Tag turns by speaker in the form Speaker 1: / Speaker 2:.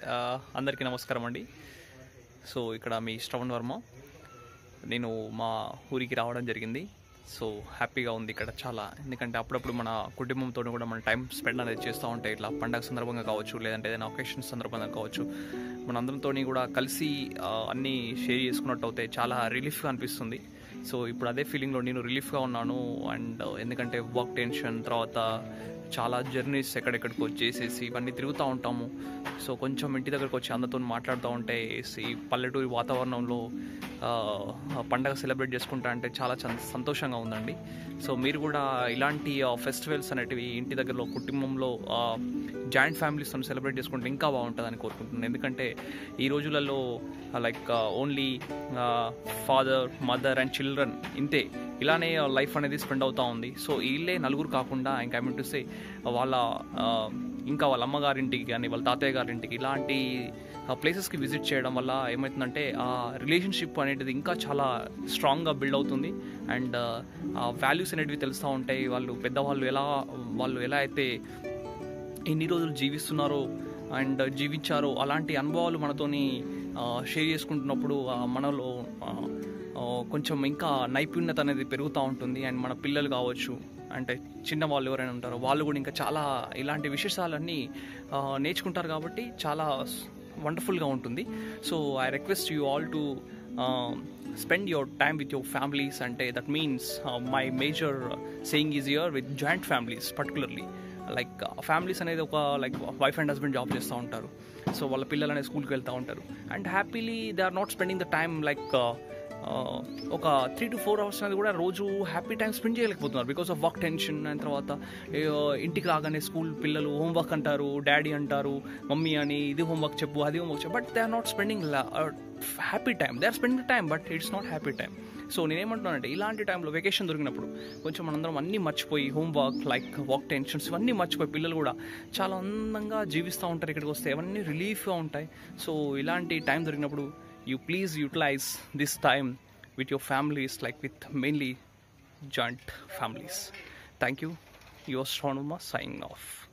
Speaker 1: ఆ, అందరికీ నమస్కారం అండి సో ఇక్కడ మీ శ్రవణ్ వర్మ నేను మా ఊరికి రావడం జరిగింది సో హ్యాపీగా ఉంది ఇక్కడ చాలా ఎందుకంటే అప్పుడప్పుడు మన కుటుంబంతో కూడా మన టైం స్పెండ్ అనేది చేస్తూ ఉంటాయి ఇట్లా పండగ సందర్భంగా కావచ్చు లేదంటే ఏదైనా ఒకేషన్ సందర్భంగా కావచ్చు మనందరితో కూడా కలిసి ఆ, అన్నీ షేర్ చేసుకున్నట్టు అవుతాయి చాలా రిలీఫ్గా అనిపిస్తుంది సో ఇప్పుడు అదే ఫీలింగ్లో నేను రిలీఫ్గా ఉన్నాను అండ్ ఎందుకంటే వర్క్ టెన్షన్ తర్వాత చాలా జర్నీస్ ఎక్కడెక్కడికి వచ్చేసేసి ఇవన్నీ తిరుగుతూ ఉంటాము సో కొంచెం ఇంటి దగ్గరకు వచ్చి అందరితో మాట్లాడుతూ ఉంటే ఈ పల్లెటూరి వాతావరణంలో ఆ, ఆ పండగ సెలబ్రేట్ చేసుకుంటా అంటే చాలా చం- సంతోషంగా ఉందండి సో మీరు కూడా ఇలాంటి ఫెస్టివల్స్ అనేటివి ఇంటి దగ్గరలో కుటుంబంలో జాయింట్ ఫ్యామిలీస్తో సెలబ్రేట్ చేసుకుంటే ఇంకా బాగుంటుందని కోరుకుంటున్నాను ఎందుకంటే ఈ రోజులలో like only father mother and children ఇంతే ఇలానే లైఫ్ అనేది స్పెండ్ అవుతూ ఉంది సో వీళ్ళే నలుగురు కాకుండా ఇంకా ఐ మీన్ టు సే వాళ్ళ ఆ, ఇంకా వాళ్ళ అమ్మగారింటికి కానీ వాళ్ళ తాతయ్య గారింటికి ఇలాంటి ప్లేసెస్కి విజిట్ చేయడం వల్ల ఏమవుతుందంటే ఆ రిలేషన్షిప్ అనేది ఇంకా చాలా స్ట్రాంగ్గా బిల్డ్ అవుతుంది అండ్ ఆ వాల్యూస్ అనేటివి తెలుస్తూ ఉంటాయి వాళ్ళు పెద్దవాళ్ళు ఎలా వాళ్ళు ఎలా అయితే ఎన్ని రోజులు జీవిస్తున్నారో అండ్ జీవించారో అలాంటి అనుభవాలు మనతోని షేర్ చేసుకుంటున్నప్పుడు ఆ, మనలో ఆ, ఆ, కొంచెం ఇంకా నైపుణ్యత అనేది పెరుగుతూ ఉంటుంది అండ్ మన పిల్లలు కావచ్చు అంటే చిన్న వాళ్ళు ఎవరైనా ఉంటారో వాళ్ళు కూడా ఇంకా చాలా ఇలాంటి విశేషాలన్నీ ఆ, నేర్చుకుంటారు కాబట్టి చాలా వండర్ఫుల్గా ఉంటుంది so I request you all to spend your time with your families అంటే that means my major saying is year with joint families particularly like families అనేది ఒక like wife and husband job చేస్తూ ఉంటారు సో వాళ్ళ పిల్లలు అనేది స్కూల్కి వెళ్తూ ఉంటారు and happily they are not spending the time like ఒక త్రీ టు ఫోర్ అవర్స్ అనేది కూడా రోజు హ్యాపీ టైం స్పెండ్ చేయలేకపోతున్నారు because of work tension and తర్వాత ఏ, ఇంటికి రాగానే స్కూల్ పిల్లలు హోంవర్క్ అంటారు డాడీ అంటారు మమ్మీ అని ఇది హోంవర్క్ చెప్పు అది హోంవర్క్ చెప్పు but they are not spending happy time they are spending time but it's not happy time so నేనేమంటున్నానంటే ఇలాంటి టైంలో వెకేషన్ దొరికినప్పుడు కొంచెం మనందరం అన్నీ మర్చిపోయి హోంవర్క్ లైక్ వర్క్ టెన్షన్స్ ఇవన్నీ మర్చిపోయి పిల్లలు కూడా చాలా అందంగా జీవిస్తూ ఉంటారు ఇక్కడికి వస్తే అవన్నీ రిలీఫ్గా ఉంటాయి సో ఇలాంటి టైం దొరికినప్పుడు you please utilize this time with your families, like with mainly joint families. Thank you. Yours, Shranuma, signing off.